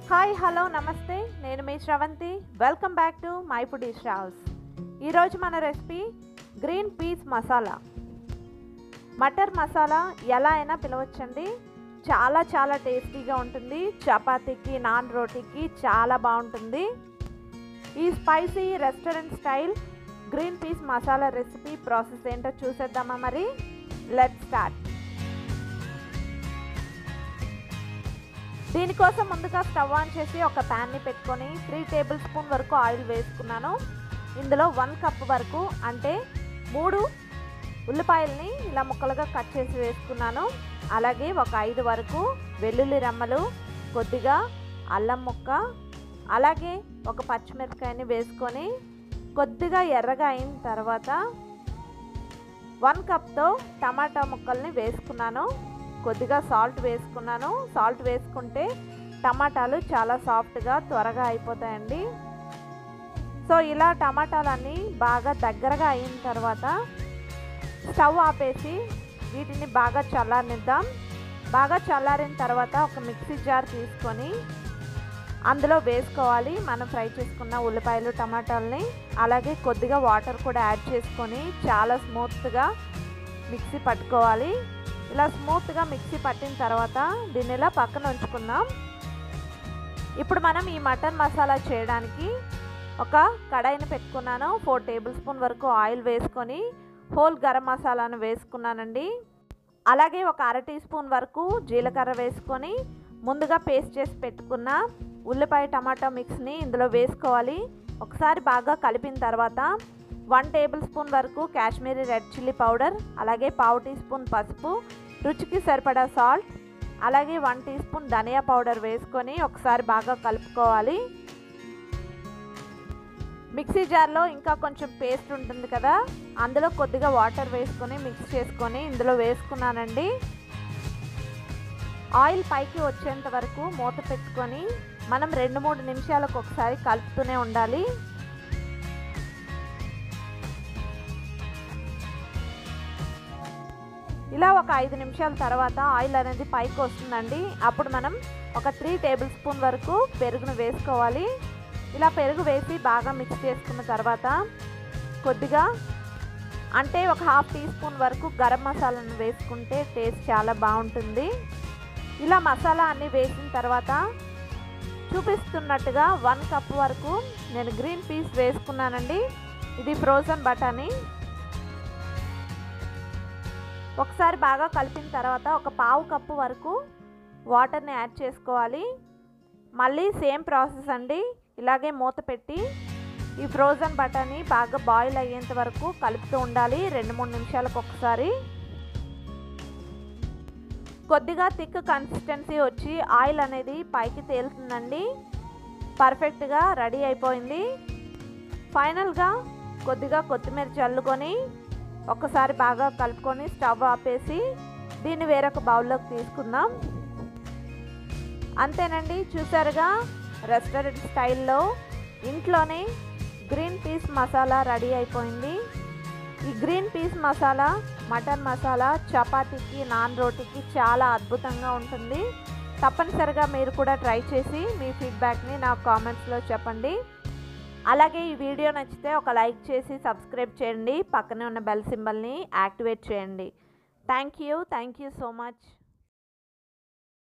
hi hello నమస్తే నేను మీ Sravanthi welcome back to my food is house ఈరోజు మన రెసిపీ గ్రీన్ పీస్ మసాలా మటర్ మసాలా ఎలా అయినా పిలవచ్చండి చాలా చాలా టేస్టీగా ఉంటుంది చపాతీకి నాన్ రోటీకి చాలా బాగుంటుంది ఈ spicy restaurant style green peas masala recipe process ఏంటో చూసేద్దామా మరి లెట్ స్టార్ట్ దీనికోసం ముందుగా స్టవ్ ఆన్ చేసి ఒక ప్యాన్ని పెట్టుకొని త్రీ టేబుల్ స్పూన్ వరకు ఆయిల్ వేసుకున్నాను ఇందులో వన్ కప్ వరకు అంటే మూడు ఉల్లిపాయల్ని ఇలా ముక్కలుగా కట్ చేసి వేసుకున్నాను అలాగే ఒక ఐదు వరకు వెల్లుల్లి రెమ్మలు కొద్దిగా అల్లం ముక్క అలాగే ఒక పచ్చిమిరపకాయని వేసుకొని కొద్దిగా ఎర్రగా అయిన తర్వాత వన్ కప్తో టమాటా ముక్కల్ని వేసుకున్నాను కొద్దిగా సాల్ట్ వేసుకున్నాను సాల్ట్ వేసుకుంటే టమాటాలు చాలా సాఫ్ట్గా త్వరగా అయిపోతాయండి సో ఇలా టమాటాలన్నీ బాగా దగ్గరగా అయిన తర్వాత స్టవ్ ఆపేసి వీటిని బాగా చల్లారనిద్దాం బాగా చల్లారిన తర్వాత ఒక మిక్సీ జార్ తీసుకొని అందులో వేసుకోవాలి మనం ఫ్రై చేసుకున్న ఉల్లిపాయలు టమాటాలని అలాగే కొద్దిగా వాటర్ కూడా యాడ్ చేసుకొని చాలా స్మూత్గా మిక్సీ పట్టుకోవాలి ఇలా స్మూత్గా మిక్సీ పట్టిన తర్వాత దీన్ని ఇలా పక్కన ఉంచుకుందాం ఇప్పుడు మనం ఈ మటన్ మసాలా చేయడానికి ఒక కడాయిని పెట్టుకున్నాను ఫోర్ టేబుల్ స్పూన్ వరకు ఆయిల్ వేసుకొని హోల్ గరం మసాలాను వేసుకున్నానండి అలాగే ఒక అర టీ స్పూన్ వరకు జీలకర్ర వేసుకొని ముందుగా పేస్ట్ చేసి పెట్టుకున్న ఉల్లిపాయ టమాటా మిక్స్ని ఇందులో వేసుకోవాలి ఒకసారి బాగా కలిపిన తర్వాత వన్ టేబుల్ స్పూన్ వరకు కాశ్మీరీ రెడ్ చిల్లీ పౌడర్ అలాగే పావు టీ స్పూన్ పసుపు రుచికి సరిపడా సాల్ట్ అలాగే వన్ టీ స్పూన్ ధనియా పౌడర్ వేసుకొని ఒకసారి బాగా కలుపుకోవాలి మిక్సీ జార్లో ఇంకా కొంచెం పేస్ట్ ఉంటుంది కదా అందులో కొద్దిగా వాటర్ వేసుకొని మిక్స్ చేసుకొని ఇందులో వేసుకున్నానండి ఆయిల్ పైకి వచ్చేంత వరకు మూత పెట్టుకొని మనం రెండు మూడు నిమిషాలకు ఒకసారి కలుపుతూనే ఉండాలి ఇలా ఒక ఐదు నిమిషాల తర్వాత ఆయిల్ అనేది పైకి వస్తుందండి అప్పుడు మనం ఒక త్రీ టేబుల్ స్పూన్ వరకు పెరుగును వేసుకోవాలి ఇలా పెరుగు వేసి బాగా మిక్స్ చేసుకున్న తర్వాత కొద్దిగా అంటే ఒక హాఫ్ టీ స్పూన్ వరకు గరం మసాలాను వేసుకుంటే టేస్ట్ చాలా బాగుంటుంది ఇలా మసాలా అన్నీ వేసిన తర్వాత చూపిస్తున్నట్టుగా వన్ కప్ వరకు నేను గ్రీన్ పీస్ వేసుకున్నానండి ఇది ఫ్రోజన్ బటానీ ఒకసారి బాగా కలిపిన తర్వాత ఒక పావు కప్పు వరకు వాటర్ని యాడ్ చేసుకోవాలి మళ్ళీ సేమ్ ప్రాసెస్ అండి ఇలాగే మూత పెట్టి ఈ ఫ్రోజన్ బటానీ బాగా బాయిల్ అయ్యేంత వరకు కలుపుతూ ఉండాలి రెండు మూడు నిమిషాలకు ఒకసారి కొద్దిగా థిక్ కన్సిస్టెన్సీ వచ్చి ఆయిల్ అనేది పైకి తేలుతుందండి పర్ఫెక్ట్గా రెడీ అయిపోయింది ఫైనల్గా కొద్దిగా కొత్తిమీర చల్లుకొని ఒకసారి బాగా కలుపుకొని స్టవ్ ఆపేసి దీన్ని వేరొక బౌల్లోకి తీసుకుందాం అంతేనండి చూసారుగా రెస్టారెంట్ స్టైల్లో ఇంట్లోనే గ్రీన్ పీస్ మసాలా రెడీ అయిపోయింది ఈ green peas masala mutton masala చపాతీకి నాన్ రోటీకి చాలా అద్భుతంగా ఉంటుంది తప్పనిసరిగా మీరు కూడా ట్రై చేసి మీ ఫీడ్బ్యాక్ని నా కామెంట్స్లో చెప్పండి అలాగే ఈ వీడియో నచ్చితే ఒక లైక్ చేసి సబ్స్క్రైబ్ చేయండి పక్కనే ఉన్న బెల్ సింబల్ని యాక్టివేట్ చేయండి thank you thank you so much